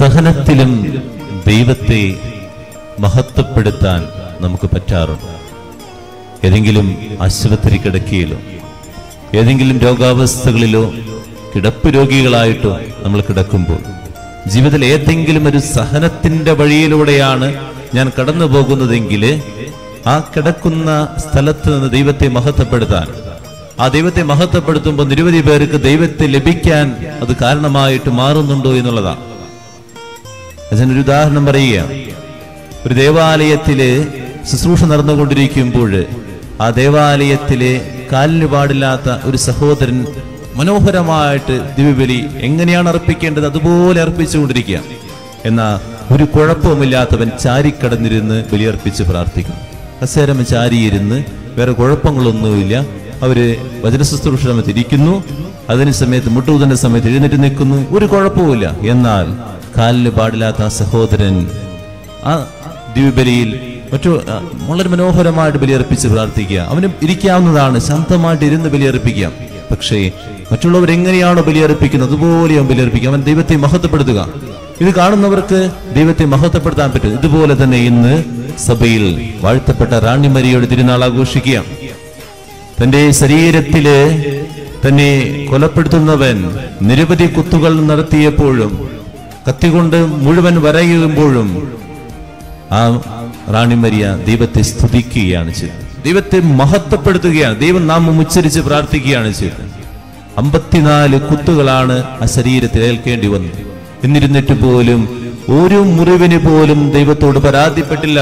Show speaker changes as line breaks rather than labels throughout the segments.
സഹനത്തിലും ദൈവത്തെ മഹത്വപ്പെടുത്താൻ നമുക്ക് പറ്റാറുണ്ട് ഏതെങ്കിലും ആശുപത്രി കിടക്കയിലോ ഏതെങ്കിലും രോഗാവസ്ഥകളിലോ കിടപ്പ് രോഗികളായിട്ടോ നമ്മൾ കിടക്കുമ്പോൾ ജീവിതത്തിൽ ഏതെങ്കിലും ഒരു സഹനത്തിന്റെ വഴിയിലൂടെയാണ് ഞാൻ കടന്നു പോകുന്നതെങ്കിൽ ആ കിടക്കുന്ന സ്ഥലത്ത് നിന്ന് ദൈവത്തെ മഹത്വപ്പെടുത്താൻ ആ ദൈവത്തെ മഹത്വപ്പെടുത്തുമ്പോൾ നിരവധി പേർക്ക് ദൈവത്തെ ലഭിക്കാൻ അത് കാരണമായിട്ട് മാറുന്നുണ്ടോ എന്നുള്ളതാണ് അതിനൊരു ഉദാഹരണം പറയുക ഒരു ദേവാലയത്തില് ശുശ്രൂഷ നടന്നുകൊണ്ടിരിക്കുമ്പോൾ ആ ദേവാലയത്തിലെ കാലിന് പാടില്ലാത്ത ഒരു സഹോദരൻ മനോഹരമായിട്ട് ദിവ്യബലി എങ്ങനെയാണ് അർപ്പിക്കേണ്ടത് അതുപോലെ അർപ്പിച്ചുകൊണ്ടിരിക്കുക എന്നാ ഒരു കുഴപ്പവുമില്ലാത്തവൻ ചാരിക്കടന്നിരുന്ന് ബലിയർപ്പിച്ച് പ്രാർത്ഥിക്കും കസേരമ ചാരിയിരുന്ന് വേറെ കുഴപ്പങ്ങളൊന്നുമില്ല അവര് വചനശുശ്രൂഷ സമയത്ത് ഇരിക്കുന്നു അതിന് സമയത്ത് മുട്ടുകുതന്റെ സമയത്ത് എഴുന്നേറ്റ് നിൽക്കുന്നു ഒരു കുഴപ്പവുമില്ല എന്നാൽ കാലിന് പാടില്ലാത്ത ആ സഹോദരൻ ആ ദിവ്യബലിയിൽ മറ്റു ആ, വളരെ മനോഹരമായിട്ട് ബലിയർപ്പിച്ച് പ്രാർത്ഥിക്കുക അവന് ഇരിക്കാവുന്നതാണ് ശാന്തമായിട്ട് ഇരുന്ന് ബലിയർപ്പിക്കാം പക്ഷേ മറ്റുള്ളവർ എങ്ങനെയാണോ ബലിയർപ്പിക്കുന്നത് അതുപോലെ അവൻ ബലിയർപ്പിക്കുക അവൻ ദൈവത്തെ മഹത്വപ്പെടുത്തുക ഇത് കാണുന്നവർക്ക് ദൈവത്തെ മഹത്വപ്പെടുത്താൻ പറ്റും ഇതുപോലെ തന്നെ ഇന്ന് സഭയിൽ വാഴ്ത്തപ്പെട്ട റാണിമരിയുടെ തിരുനാൾ ആഘോഷിക്കുക തന്റെ ശരീരത്തില് തന്നെ കൊലപ്പെടുത്തുന്നവൻ നിരവധി കുത്തുകൾ നടത്തിയപ്പോഴും കത്തികൊണ്ട് മുഴുവൻ വരയുമ്പോഴും ആ റാണിമരിയ ദൈവത്തെ സ്തുതിക്കുകയാണ് ചെയ്തത് ദൈവത്തെ മഹത്വപ്പെടുത്തുകയാണ് ദൈവം നാമം ഉച്ചരിച്ച് പ്രാർത്ഥിക്കുകയാണ് ചെയ്തത് അമ്പത്തിനാല് കുത്തുകളാണ് ആ ശരീരത്തിൽ ഏൽക്കേണ്ടി വന്നത് എന്നിരുന്നിട്ട് പോലും ഒരു മുറിവിന് പോലും ദൈവത്തോട് പരാതിപ്പെട്ടില്ല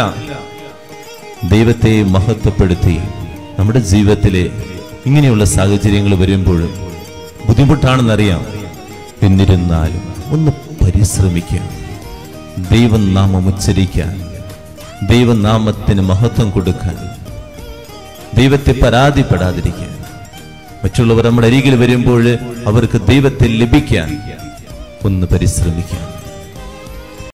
ദൈവത്തെ മഹത്വപ്പെടുത്തി നമ്മുടെ ജീവിതത്തിലെ ഇങ്ങനെയുള്ള സാഹചര്യങ്ങൾ വരുമ്പോഴും ബുദ്ധിമുട്ടാണെന്നറിയാം എന്നിരുന്നാലും ഒന്ന് പരിശ്രമിക്കാം ദൈവനാമം ഉച്ചരിക്കാൻ ദൈവനാമത്തിന് മഹത്വം കൊടുക്കാൻ ദൈവത്തെ പരാതിപ്പെടാതിരിക്കാൻ മറ്റുള്ളവർ നമ്മുടെ അരികിൽ വരുമ്പോൾ അവർക്ക് ദൈവത്തെ ലഭിക്കാൻ ഒന്ന് പരിശ്രമിക്കാം